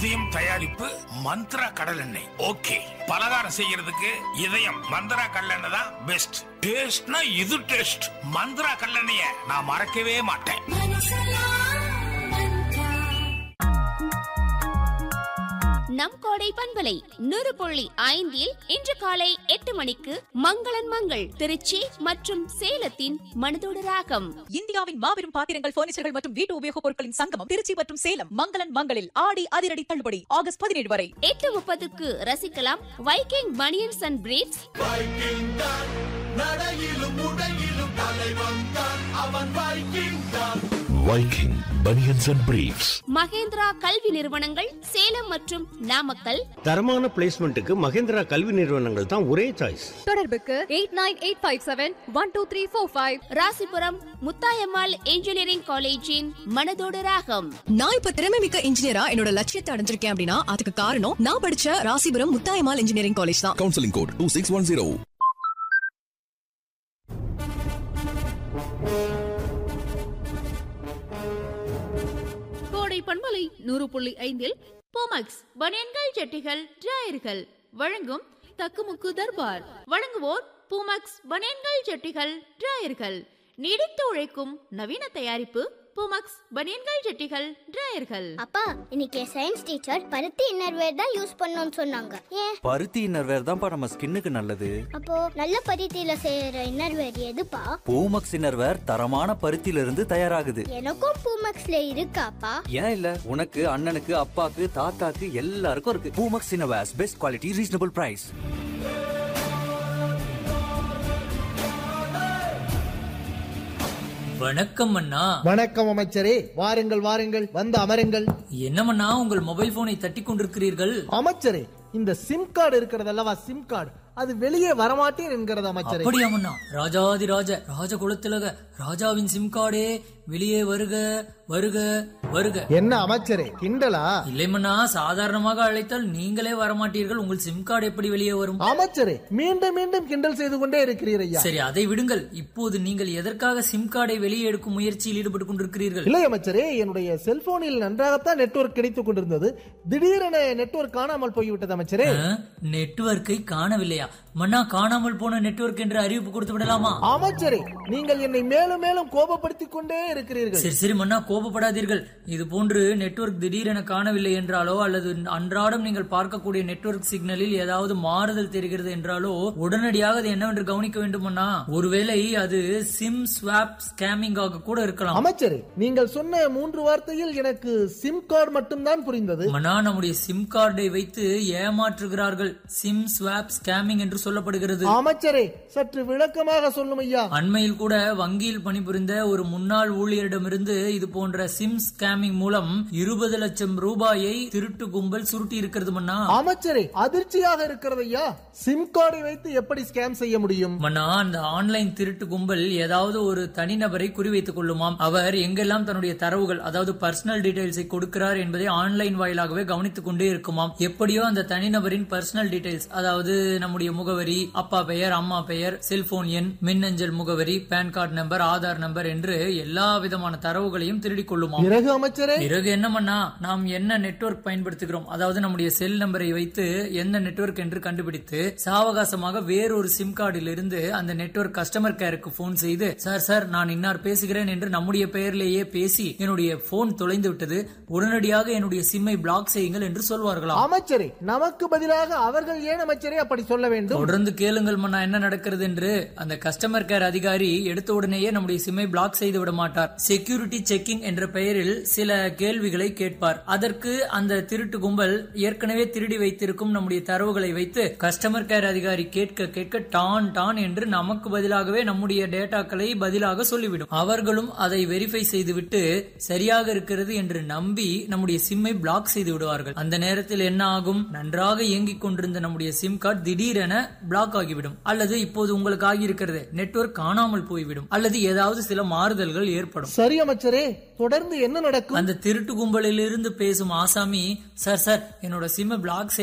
இதயம் தயாரிப்பு மந்த்ரா கடல் எண்ணெய் ஓகே பலகாரம் செய்யறதுக்கு இதயம் மந்த்ரா கடலெண்ணெய் தான் பெஸ்ட் டேஸ்ட்னா இது டேஸ்ட் மந்த்ரா கடலெண்ணெய நான் மறக்கவே மாட்டேன் நம் கோடை பண்பலை நூறு புள்ளி ஐந்தில் இன்று காலை எட்டு மணிக்கு மங்களன் மங்கள் திருச்சி மற்றும் சேலத்தின் மனதோடு ராகம் இந்தியாவின் மாபெரும் பாத்திரங்கள் பர்னிச்சர்கள் மற்றும் வீட்டு உபயோகப் பொருட்களின் சங்கமம் திருச்சி மற்றும் சேலம் மங்களன் மங்களில் ஆடி அதிரடி தள்ளுபடி ஆகஸ்ட் பதினேழு வரை எட்டு முப்பதுக்கு ரசிக்கலாம் Viking bunions and briefs Viking Bunions and Briefs. Mahendra கல்வி நிறுவனங்கள் சேலம் மற்றும் நாமக்கல் தரமான பிளேஸ்மெண்ட்டுக்கு மகேந்திரா கல்வி நிறுவனங்கள் தான் ஒரே சாய்ஸ் தொடர்புக்கு eight nine eight five seven one two three four five Rasipuram Muthayammal engineering காலேஜின் மனதோடு ராகம் நான் இப்ப திறமை மிக்க இன்ஜினியரா என்னோட லட்சியத்தை அடைஞ்சிருக்கேன் அப்படின்னா அதுக்கு காரணம் நான் படிச்ச ராசிபுரம் முத்தாயமால் இன்ஜினியரிங் காலேஜ் தான் Counseling code 2610. கோடை பண்பலை நூறு புள்ளி ஐந்தில் போமக்ஸ் பனியன்கள் ஜட்டிகள் டிராயர்கள் வழங்கும் தக்குமுக்கு தர்பார் வழங்குவோர் பூமக்ஸ் பனியன்கள் ஜட்டிகள் டிராயர்கள் நீடித்து உழைக்கும் நவீன தயாரிப்பு பூமக்ஸ் பனியன்கள் ஜட்டிகள் டிராயர்கள் அப்பா இன்னைக்கு சயின்ஸ் டீச்சர் பருத்தி இன்னர்வேர் தான் யூஸ் பண்ணணும்னு சொன்னாங்க ஏன் பருத்தி இன்னர்வேர் தான்ப்பா நம்ம ஸ்கின்னுக்கு நல்லது அப்போ நல்ல பருத்தியில செய்யற இன்னர்வேர் எதுப்பா பூமக்ஸ் இன்னர்வேர் தரமான பருத்தியில இருந்து தயாராகுது எனக்கும் பூமக்ஸ்ல இருக்காப்பா ஏன் இல்ல உனக்கு அண்ணனுக்கு அப்பாக்கு தாத்தாக்கு எல்லாருக்கும் இருக்கு Poomex innerwears best quality reasonable price வணக்கம் அண்ணா வணக்கம் அமைச்சரே வாருங்கள் வாருங்கள் வந்து அமருங்கள் என்னமண்ணா உங்கள் மொபைல் போனை தட்டி கொண்டிருக்கிறீர்கள் அமைச்சரே இந்த சிம் கார்டு இருக்கிறது அல்லவா சிம் கார்டு அது வெளியே வரமாட்டேன் என்கிறது அமைச்சரே அப்படியாமண்ணா ராஜாதி ராஜ ராஜ குலத்திலக ராஜாவின் சிம் கார்டே வெளியே வருக வருக வருக என்ன அமைச்சரே கிண்டலா இல்லைமண்ணா சாதாரணமாக அழைத்தால் நீங்களே வரமாட்டீர்கள் உங்கள் சிம் கார்டு எப்படி வெளியே வரும் அமைச்சரே மீண்டும் மீண்டும் கிண்டல் செய்து கொண்டே இருக்கிறீர் ஐயா சரி அதை விடுங்கள் இப்போது நீங்கள் எதற்காக சிம் கார்டை வெளியே எடுக்கும் முயற்சியில் ஈடுபட்டு கொண்டிருக்கிறீர்கள் இல்லை அமைச்சரே என்னுடைய செல்போனில் நன்றாகத்தான் நெட்வொர்க் கிடைத்துக் கொண்டிருந்தது திடீரென நெட்வொர்க் காணாமல் போய்விட்டது அமைச்சரே நெட்வொர்க்கை காணவில்லையா மண்ணா காணாமல் போன நெட்வொர்க் என்று அறிவிப்பு கொடுத்து விடலாமா அமைச்சரே நீங்கள் என்னை மேலும் மேலும் கோபப்படுத்திக் கொண்டே இருக்கிறீர்கள் சரி சரி மன்னா கோபப்படாதீர்கள் இது போன்று நெட்வொர்க் திடீரென காணவில்லை என்றாலோ அல்லது அன்றாடம் நீங்கள் பார்க்கக்கூடிய நெட்வொர்க் சிக்னலில் ஏதாவது மாறுதல் தெரிகிறது என்றாலோ உடனடியாக அது என்னவென்று கவனிக்க வேண்டும் அண்ணா ஒருவேளை அது சிம் ஸ்வாப் ஸ்கேமிங் ஆக கூட இருக்கலாம் அமைச்சரே நீங்கள் சொன்ன மூன்று வார்த்தையில் எனக்கு சிம் கார்டு மட்டும்தான் புரிந்தது மன்னா நம்முடைய சிம் கார்டை வைத்து ஏமாற்றுகிறார்கள் சிம் ஸ்வாப் ஸ்கேமிங் என்று சொல்லப்படுகிறது அமைச்சரே சற்று விளக்கமாக சொல்லும் ஐயா அண்மையில் கூட வங்கியில் பணிபுரிந்த ஒரு முன்னாள் ஊழியரிடமிருந்து இது போன்ற சிம் ஸ்கேமிங் மூலம் இருபது லட்சம் ரூபாயை திருட்டு கும்பல் சுருட்டி இருக்கிறது மன்னா அமைச்சரே அதிர்ச்சியாக இருக்கிறது ஐயா சிம் கார்டை வைத்து எப்படி ஸ்கேம் செய்ய முடியும் மன்னா அந்த ஆன்லைன் திருட்டு கும்பல் ஏதாவது ஒரு தனிநபரை குறிவைத்துக் கொள்ளுமாம் அவர் எங்கெல்லாம் தன்னுடைய தரவுகள் அதாவது பர்சனல் டீடைல்ஸை கொடுக்கிறார் என்பதை ஆன்லைன் வாயிலாகவே கவனித்துக் கொண்டே இருக்குமாம் எப்படியோ அந்த தனிநபரின் பர்சனல் டீடைல்ஸ் அதாவது நம்முடைய முகவரி அப்பா பெயர் அம்மா பெயர் செல்போன் எண் மின்னஞ்சல் முகவரி PAN card number Aadhaar number என்று எல்லா விதமான தரவுகளையும் திருடிக் கொள்ளுமாம் பிறகு அமைச்சரே பிறகு என்ன பண்ணா நாம் என்ன நெட்வொர்க் பயன்படுத்துகிறோம் அதாவது நம்முடைய செல் நம்பரை வைத்து எந்த நெட்வொர்க் என்று கண்டுபிடித்து சாவகாசமாக வேறொரு சிம் கார்டில் இருந்து அந்த நெட்வொர்க் கஸ்டமர் கேருக்கு போன் செய்து சார் சார் நான் இன்னார் பேசுகிறேன் என்று நம்முடைய பெயரிலேயே பேசி என்னுடைய போன் தொலைந்து விட்டது உடனடியாக என்னுடைய சிம்மை பிளாக் செய்யுங்கள் என்று சொல்வார்களாம் அமைச்சரே நமக்கு பதிலாக அவர்கள் ஏன் அமைச்சரே அப்படி சொல்ல வேண்டும் தொடர்ந்து கேளுங்கள் மன்னா என்ன நடக்கிறது என்று அந்த கஸ்டமர் கேர் அதிகாரி எடுத்த உடனேயே நம்முடைய சிம்மை பிளாக் செய்து விட மாட்டார் செக்யூரிட்டி செக்கிங் என்ற பெயரில் சில கேள்விகளை கேட்பார் அதற்கு அந்த திருட்டு கும்பல் ஏற்கனவே திருடி வைத்திருக்கும் நம்முடைய தரவுகளை வைத்து கஸ்டமர் கேர் அதிகாரி கேட்க கேட்க டான் டான் என்று நமக்கு பதிலாகவே நம்முடைய டேட்டாக்களை பதிலாக சொல்லிவிடும் அவர்களும் அதை வெரிஃபை செய்துவிட்டு சரியாக இருக்கிறது என்று நம்பி நம்முடைய சிம்மை பிளாக் செய்து விடுவார்கள் அந்த நேரத்தில் என்ன ஆகும் நன்றாக இயங்கிக் கொண்டிருந்த நம்முடைய சிம் கார்டு திடீரென பிளாக் ஆகிவிடும் அல்லது இப்போது உங்களுக்கு ஆகியிருக்கிறது நெட்வொர்க் காணாமல் போய்விடும் அல்லது ஏதாவது சில மாறுதல்கள் ஏற்படும் சரி அமைச்சரே தொடர்ந்து என்ன நடக்கும் அந்த திருட்டு கும்பலில் இருந்து பேசும் ஆசாமி சார் சார் என்னோட சிம்மை பிளாக்